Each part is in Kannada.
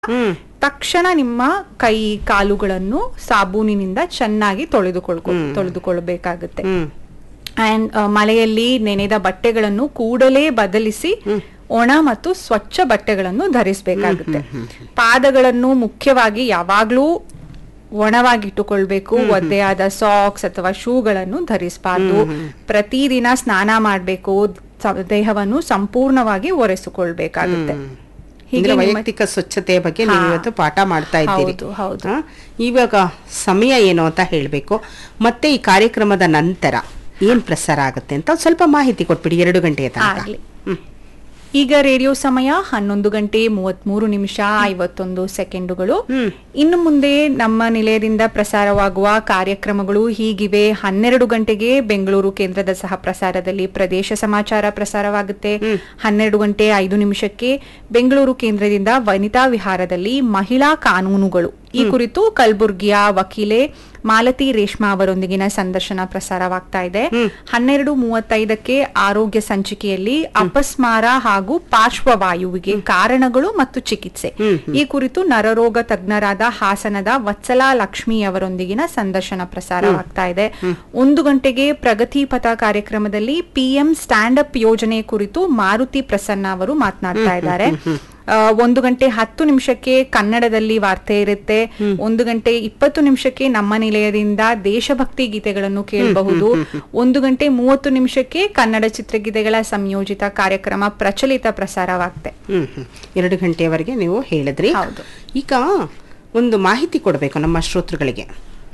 ಹ್ಮ್ ತಕ್ಷಣ ನಿಮ್ಮ ಕೈ ಕಾಲುಗಳನ್ನು ಸಾಬೂನಿನಿಂದ ಚೆನ್ನಾಗಿ ತೊಳೆದುಕೊಳ್ಕೊ ತೊಳೆದುಕೊಳ್ಬೇಕಾಗುತ್ತೆ ಹ್ಮ್ ಅಂಡ್ ಮಳೆಯಲ್ಲಿ ನೆನೆದ ಬಟ್ಟೆಗಳನ್ನು ಕೂಡಲೇ ಬದಲಿಸಿ ಒಣ ಮತ್ತು ಸ್ವಚ್ಛ ಬಟ್ಟೆಗಳನ್ನು ಧರಿಸಬೇಕಾಗುತ್ತೆ ಪಾದಗಳನ್ನು ಮುಖ್ಯವಾಗಿ ಯಾವಾಗ್ಲೂ ಒಣವಾಗಿಟ್ಟುಕೊಳ್ಬೇಕು ಒದ್ದೆಯಾದ ಸಾಕ್ಸ್ ಅಥವಾ ಶೂಗಳನ್ನು ಧರಿಸಬಾರ್ದು ಪ್ರತಿದಿನ ಸ್ನಾನ ಮಾಡಬೇಕು ದೇಹವನ್ನು ಸಂಪೂರ್ಣವಾಗಿ ಒರೆಸಿಕೊಳ್ಬೇಕಾಗುತ್ತೆ ಅಂದ್ರೆ ಹೀಗೆ ನಿಮ್ಮ- ವೈಯಕ್ತಿಕ ಸ್ವಚ್ಛತೆಯ ಬಗ್ಗೆ ನೀವು ಹಾ. ಇವತ್ತು ಪಾಠ ಮಾಡ್ತಾ ಇದ್ದೀರಿ ಹೌದು, ಹೌದು. ಹಾ? ಇವಾಗ ಸಮಯ ಏನು ಅಂತ ಹೇಳಬೇಕು ಮತ್ತೆ ಈ ಕಾರ್ಯಕ್ರಮದ ನಂತರ ಏನ್ ಪ್ರಸಾರ ಆಗುತ್ತೆ ಅಂತ ಒಂದ್ ಸ್ವಲ್ಪ ಮಾಹಿತಿ ಕೊಟ್ಬಿಡಿ ಎರಡು ಗಂಟೆಯ ತನಕ ಆಗ್ಲಿ. ಈಗ ರೇಡಿಯೋ ಸಮಯ ಹನ್ನೊಂದು ಗಂಟೆ ಮೂವತ್ಮೂರು ನಿಮಿಷ ಐವತ್ತೊಂದು ಸೆಕೆಂಡುಗಳು ಹ್ಮ್. ಇನ್ನು ಮುಂದೆ ನಮ್ಮ ನಿಲಯದಿಂದ ಪ್ರಸಾರವಾಗುವ ಕಾರ್ಯಕ್ರಮಗಳು ಹೀಗಿವೆ ಹನ್ನೆರಡು ಗಂಟೆಗೆ ಬೆಂಗಳೂರು ಕೇಂದ್ರದ ಸಹ ಪ್ರಸಾರದಲ್ಲಿ ಪ್ರದೇಶ ಸಮಾಚಾರ ಪ್ರಸಾರವಾಗುತ್ತೆ ಹನ್ನೆರಡು ಗಂಟೆ ಐದು ನಿಮಿಷಕ್ಕೆ ಬೆಂಗಳೂರು ಕೇಂದ್ರದಿಂದ ವನಿತಾ ವಿಹಾರದಲ್ಲಿ ಮಹಿಳಾ ಕಾನೂನುಗಳು ಈ ಕುರಿತು ಕಲಬುರ್ಗಿಯ ವಕೀಲೆ ಮಾಲತಿ ರೇಷ್ಮಾ ಅವರೊಂದಿಗಿನ ಸಂದರ್ಶನ ಪ್ರಸಾರವಾಗ್ತಾ ಇದೆ ಹನ್ನೆರಡು ಮೂವತ್ತೈದಕ್ಕೆ ಆರೋಗ್ಯ ಸಂಚಿಕೆಯಲ್ಲಿ ಅಪಸ್ಮಾರ ಹಾಗೂ ಪಾರ್ಶ್ವವಾಯುವಿಗೆ ಕಾರಣಗಳು ಮತ್ತು ಚಿಕಿತ್ಸೆ ಈ ಕುರಿತು ನರರೋಗ ತಜ್ಞರಾದ ಹಾಸನದ ವತ್ಸಲಾ ಲಕ್ಷ್ಮಿ ಅವರೊಂದಿಗಿನ ಸಂದರ್ಶನ ಪ್ರಸಾರವಾಗ್ತಾ ಇದೆ ಒಂದು ಗಂಟೆಗೆ ಪ್ರಗತಿ ಪಥ ಕಾರ್ಯಕ್ರಮದಲ್ಲಿ ಪಿಎಂ ಸ್ಟ್ಯಾಂಡ್ ಅಪ್ ಯೋಜನೆ ಕುರಿತು ಮಾರುತಿ ಪ್ರಸನ್ನ ಅವರು ಮಾತನಾಡ್ತಾ ಇದ್ದಾರೆ ಆ, ಒಂದು ಗಂಟೆ ಹತ್ತು ನಿಮಿಷಕ್ಕೆ ಕನ್ನಡದಲ್ಲಿ ವಾರ್ತೆ ಇರುತ್ತೆ ಒಂದು ಗಂಟೆ ಇಪ್ಪತ್ತು ನಿಮಿಷಕ್ಕೆ ನಮ್ಮ ನಿಲಯದಿಂದ ದೇಶಭಕ್ತಿ ಗೀತೆಗಳನ್ನು ಕೇಳಬಹುದು ಒಂದು ಗಂಟೆ ಮೂವತ್ತು ನಿಮಿಷಕ್ಕೆ ಕನ್ನಡ ಚಿತ್ರಗೀತೆಗಳ ಸಂಯೋಜಿತ ಕಾರ್ಯಕ್ರಮ ಪ್ರಚಲಿತ ಪ್ರಸಾರವಾಗುತ್ತೆ ಹ್ಮ್ ಹ್ಮ್ ಎರಡು ಗಂಟೆಯವರೆಗೆ ನೀವು ಹೇಳಿದ್ರಿ ಹೌದು. ಈಗ ಒಂದು ಮಾಹಿತಿ ಕೊಡಬೇಕು ನಮ್ಮ ಶ್ರೋತೃಗಳಿಗೆ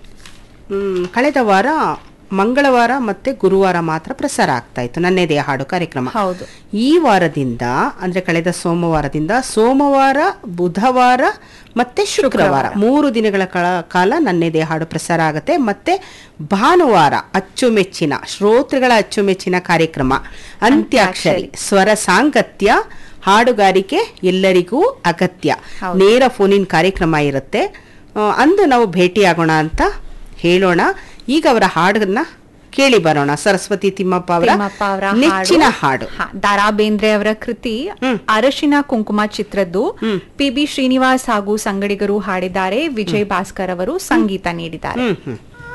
ಹ್ಮ್, ಕಳೆದ ವಾರ ಮಂಗಳವಾರ ಮತ್ತೆ ಗುರುವಾರ ಮಾತ್ರ ಪ್ರಸಾರ ಆಗ್ತಾ ಇತ್ತು ನನ್ನೇದೇ ಹಾಡು ಕಾರ್ಯಕ್ರಮ ಹೌದು ಈ ವಾರದಿಂದ ಅಂದ್ರೆ ಕಳೆದ ಸೋಮವಾರದಿಂದ ಸೋಮವಾರ ಬುಧವಾರ ಮತ್ತೆ ಶುಕ್ರವಾರ ಮೂರು ದಿನಗಳ ಕಳ- ಕಾಲ ನನ್ನೇದೇ ಹಾಡು ಪ್ರಸಾರ ಆಗುತ್ತೆ ಮತ್ತೆ ಭಾನುವಾರ ಅಚ್ಚುಮೆಚ್ಚಿನ ಶ್ರೋತೃಗಳ ಅಚ್ಚುಮೆಚ್ಚಿನ ಕಾರ್ಯಕ್ರಮ ಅಂತ್ಯಾಕ್ಷರಿ ಸ್ವರ ಸಾಂಗತ್ಯ ಹಾಡುಗಾರಿಕೆ ಎಲ್ಲರಿಗೂ ಅಗತ್ಯ ಹೌದು. ನೇರ ಫೋನಿನ್ ಕಾರ್ಯಕ್ರಮ ಇರುತ್ತೆ ಆ, ಅಂದು ನಾವು ಭೇಟಿಯಾಗೋಣ ಅಂತ ಹೇಳೋಣ ಈಗ ಅವರ ಹಾಡನ್ನ ಕೇಳಿ ಬರೋಣ ಸರಸ್ವತಿ ತಿಮ್ಮಪ್ಪ ಅವರ ತಿಮ್ಮಪ್ಪ ಅವರ ನೆಚ್ಚಿನ ಹಾಡು ಹಾ, ದಾರಾ ಬೇಂದ್ರೆ ಅವರ ಕೃತಿ ಅರಶಿನ ಕುಂಕುಮ ಚಿತ್ರದ್ದು ಪಿ ಬಿ ಶ್ರೀನಿವಾಸ್ ಹಾಗೂ ಸಂಗಡಿಗರು ಹಾಡಿದ್ದಾರೆ ವಿಜಯ್ ಭಾಸ್ಕರ್ ಅವರು ಸಂಗೀತ ನೀಡಿದ್ದಾರೆ ಹ್ಮ್ ಹ್ಮ್